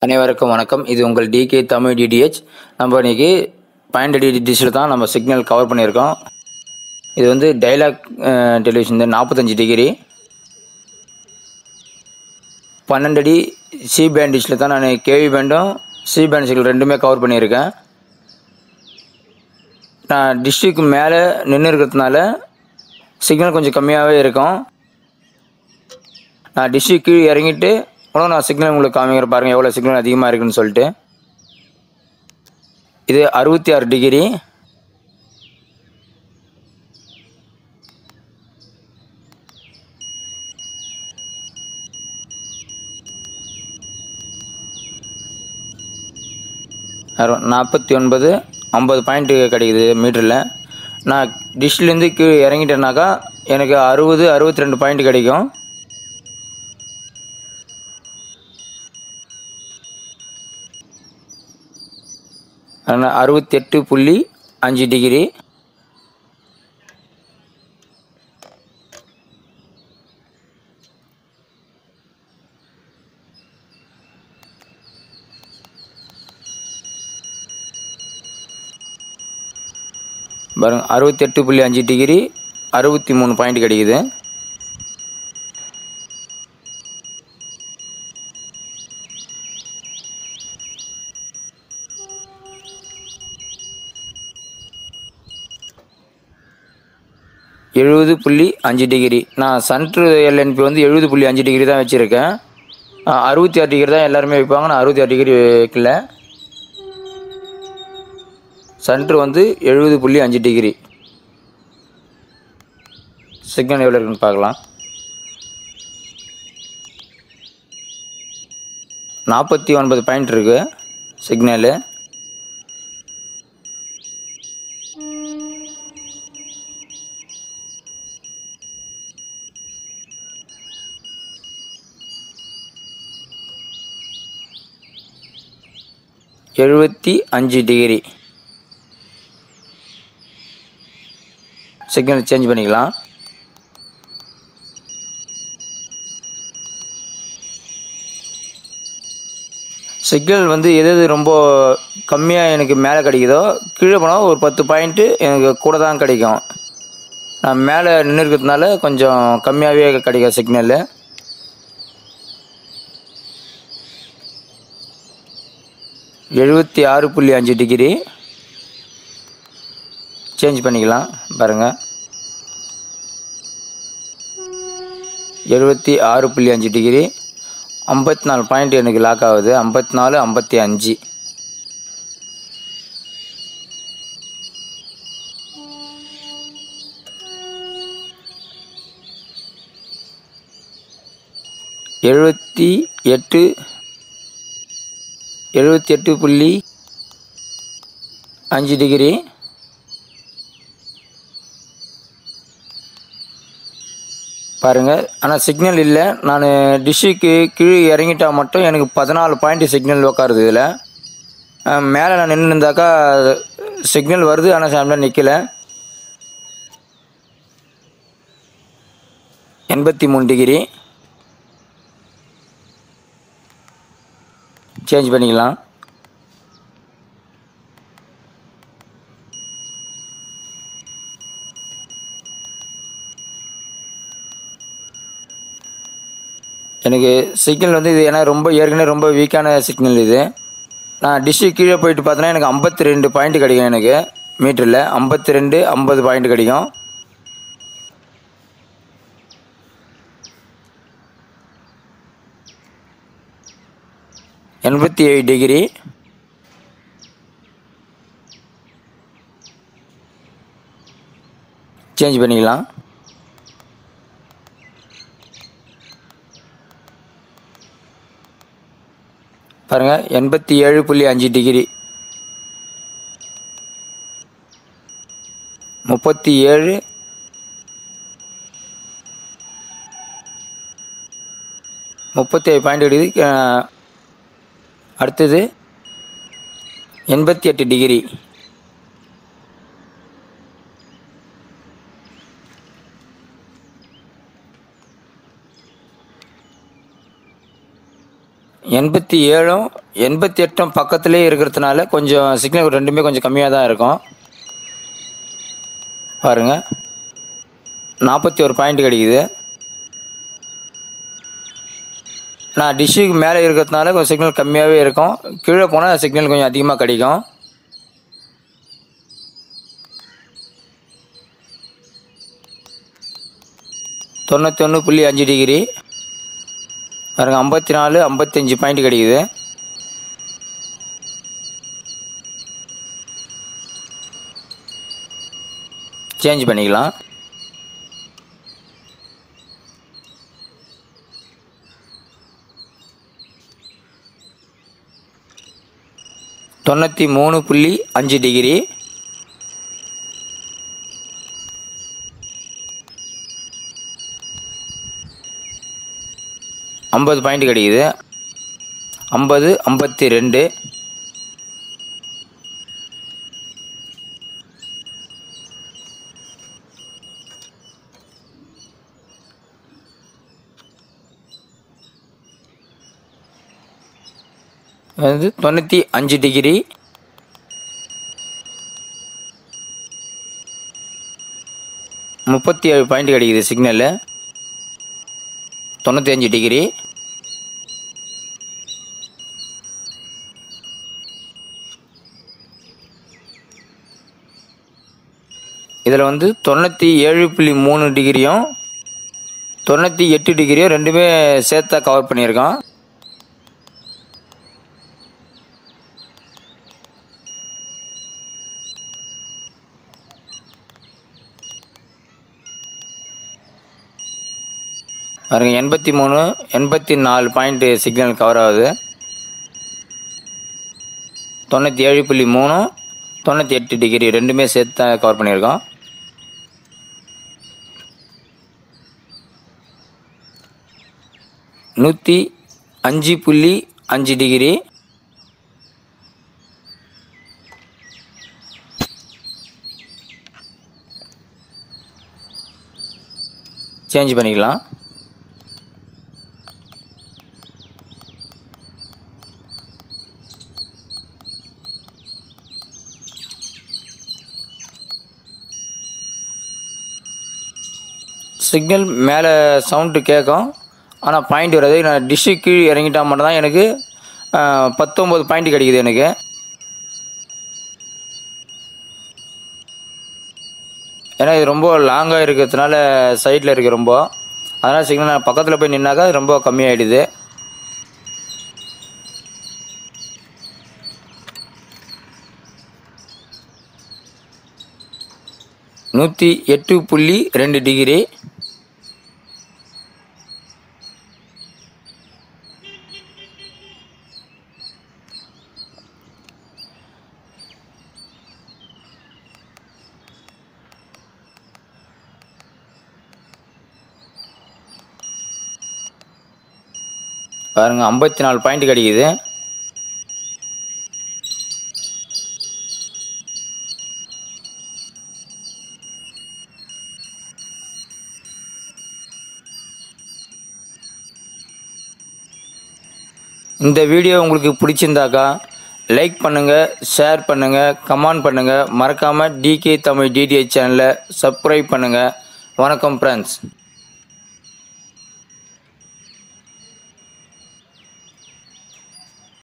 அனைவருக்கும் வணக்கம் இது உங்கள் டிகே தமிழ் டிடிஹெச் நம்ம இன்னைக்கு பாயிண்ட் டி டிஷ்ஷில் தான் நம்ம சிக்னல் கவர் பண்ணியிருக்கோம் இது வந்து டைலாக் டெலிவிஷன் நாற்பத்தஞ்சு டிகிரி பன்னெண்டு அடி சி பேண்ட் டிஷ்ஷில் தான் நான் கேவி பேண்டும் சி பேண்ட் சிக்னல் ரெண்டுமே கவர் பண்ணியிருக்கேன் நான் டிஷ்ஷுக்கு மேலே நின்று இருக்கிறதுனால சிக்னல் கொஞ்சம் கம்மியாகவே இருக்கும் நான் டிஷ்ஷு கீழே இறங்கிட்டு உடனே நான் சிக்னல் உங்களுக்கு காமிக்கிற பாருங்கள் எவ்வளோ சிக்னல் அதிகமாக இருக்குன்னு சொல்லிட்டு இது அறுபத்தி ஆறு டிகிரி நாற்பத்தி ஒன்பது ஐம்பது பாயிண்ட்டு கிடைக்குது மீட்டரில் நான் டிஷ்லேருந்து கீழே இறங்கிட்டேனாக்கா எனக்கு அறுபது அறுபத்தி ரெண்டு பாயிண்ட் கிடைக்கும் ஆனால் அறுபத்தெட்டு புள்ளி அஞ்சு டிகிரி பாருங்க அறுபத்தெட்டு புள்ளி அஞ்சு டிகிரி அறுபத்தி மூணு பாயிண்ட் கிடைக்குது எழுபது புள்ளி அஞ்சு டிகிரி நான் சன்ட்ரு எல்என்பி வந்து எழுபது புள்ளி அஞ்சு டிகிரி தான் வச்சுருக்கேன் அறுபத்தி ஆறு டிகிரி தான் எல்லாருமே வைப்பாங்க நான் அறுபத்தி ஆறு டிகிரி வைக்கல சன்ட்ரு வந்து எழுபது புள்ளி அஞ்சு டிகிரி சிக்னல் எவ்வளோ இருக்குன்னு பார்க்கலாம் நாற்பத்தி ஒன்பது பாயிண்ட் இருக்குது சிக்னலு எழுபத்தி அஞ்சு டிகிரி சிக்னல் சேஞ்ச் பண்ணிக்கலாம் சிக்னல் வந்து எது எது ரொம்ப கம்மியாக எனக்கு மேலே கிடைக்குதோ கீழே போனால் ஒரு பத்து பாயிண்ட்டு எனக்கு கூட தான் கிடைக்கும் நான் மேலே நின்று இருக்கிறதுனால கொஞ்சம் கம்மியாகவே கிடைக்கும் சிக்னலு எழுபத்தி ஆறு புள்ளி அஞ்சு டிகிரி சேஞ்ச் பண்ணிக்கலாம் பாருங்கள் எழுபத்தி ஆறு புள்ளி அஞ்சு டிகிரி ஐம்பத்தி நாலு பாயிண்ட் எனக்கு லாக் ஆகுது ஐம்பத்தி நாலு ஐம்பத்தி அஞ்சு எழுபத்தி எட்டு எழுபத்தி எட்டு புள்ளி அஞ்சு டிகிரி பாருங்கள் ஆனால் சிக்னல் இல்லை நான் டிஷ்ஷுக்கு கீழே இறங்கிட்டா மட்டும் எனக்கு பதினாலு பாயிண்ட் சிக்னல் உட்காருது இதில் மேலே நான் நின்று இருந்தாக்கா சிக்னல் வருது ஆனால் சாமியில் நிற்கல எண்பத்தி மூணு டிகிரி சேஞ்ச் பண்ணிக்கலாம் எனக்கு சிக்னல் வந்து இது ஏன்னா ரொம்ப ஏற்கனவே ரொம்ப வீக்கான சிக்னல் இது நான் டிஷ்ஷு கீழே போயிட்டு பார்த்தோன்னா எனக்கு ஐம்பத்தி ரெண்டு பாயிண்ட் கிடைக்கும் எனக்கு மீட்டரில் ஐம்பத்தி ரெண்டு ஐம்பது பாயிண்ட் கிடைக்கும் எண்பத்தி ஏழு டிகிரி சேஞ்ச் பண்ணிக்கலாம் பாருங்கள் எண்பத்தி ஏழு புள்ளி அஞ்சு டிகிரி முப்பத்தி ஏழு முப்பத்தி ஏழு பாயிண்ட் கிடைக்குது அடுத்தது எண்பத்தி எட்டு டிகிரி எண்பத்தி ஏழும் எண்பத்தி எட்டும் பக்கத்துலேயே இருக்கிறதுனால கொஞ்சம் சிக்னல் ரெண்டுமே கொஞ்சம் கம்மியாக தான் இருக்கும் பாருங்கள் நாற்பத்தி ஒரு பாயிண்ட் கிடைக்குது நான் டிஷ்ஷுக்கு மேலே இருக்கிறதுனால கொஞ்சம் சிக்னல் கம்மியாகவே இருக்கும் கீழே போனால் சிக்னல் கொஞ்சம் அதிகமாக கிடைக்கும் தொண்ணூற்றி ஒன்று புள்ளி அஞ்சு டிகிரி பாருங்க ஐம்பத்தி நாலு ஐம்பத்தஞ்சு பாயிண்ட் கிடைக்குது சேஞ்ச் பண்ணிக்கலாம் தொண்ணூற்றி மூணு புள்ளி அஞ்சு டிகிரி ஐம்பது பாயிண்ட் கிடைக்குது ஐம்பது ஐம்பத்தி ரெண்டு வந்து தொண்ணூற்றி அஞ்சு டிகிரி முப்பத்தி ஏழு பாயிண்ட் கிடைக்குது சிக்னலு தொண்ணூற்றி அஞ்சு டிகிரி இதில் வந்து தொண்ணூற்றி ஏழு புள்ளி மூணு டிகிரியும் தொண்ணூற்றி எட்டு டிகிரியும் ரெண்டுமே சேர்த்தா கவர் பண்ணியிருக்கோம் பாருங்க எண்பத்தி மூணு எண்பத்தி நாலு பாயிண்ட் சிக்னல் கவர் ஆகுது தொண்ணூற்றி ஏழு புள்ளி மூணு தொண்ணூற்றி எட்டு டிகிரி ரெண்டுமே சேர்த்து தான் கவர் பண்ணியிருக்கோம் நூற்றி அஞ்சு புள்ளி அஞ்சு டிகிரி சேஞ்ச் பண்ணிக்கலாம் சிக்னல் மேலே சவுண்டு கேட்கும் ஆனால் பாயிண்ட் வராது நான் டிஷ்ஷு கீழே இறங்கிட்டா மட்டும்தான் எனக்கு பத்தொம்பது பாயிண்ட் கிடைக்குது எனக்கு ஏன்னா இது ரொம்ப லாங்காக இருக்கிறதுனால சைடில் இருக்குது ரொம்ப அதனால் சிக்னல் நான் பக்கத்தில் போய் நின்னாக்கா அது ரொம்ப கம்மியாயிடுது நூற்றி எட்டு புள்ளி ரெண்டு டிகிரி பாருங்க ஐம்பத்தி நாலு பாயிண்ட் கிடைக்குது இந்த வீடியோ உங்களுக்கு பிடிச்சிருந்தாக்கா லைக் பண்ணுங்கள் ஷேர் பண்ணுங்கள் கமெண்ட் பண்ணுங்கள் மறக்காமல் டிகே தமிழ் டிடிஹெச் சேனலை சப்ஸ்கிரைப் பண்ணுங்கள் வணக்கம் ஃப்ரெண்ட்ஸ்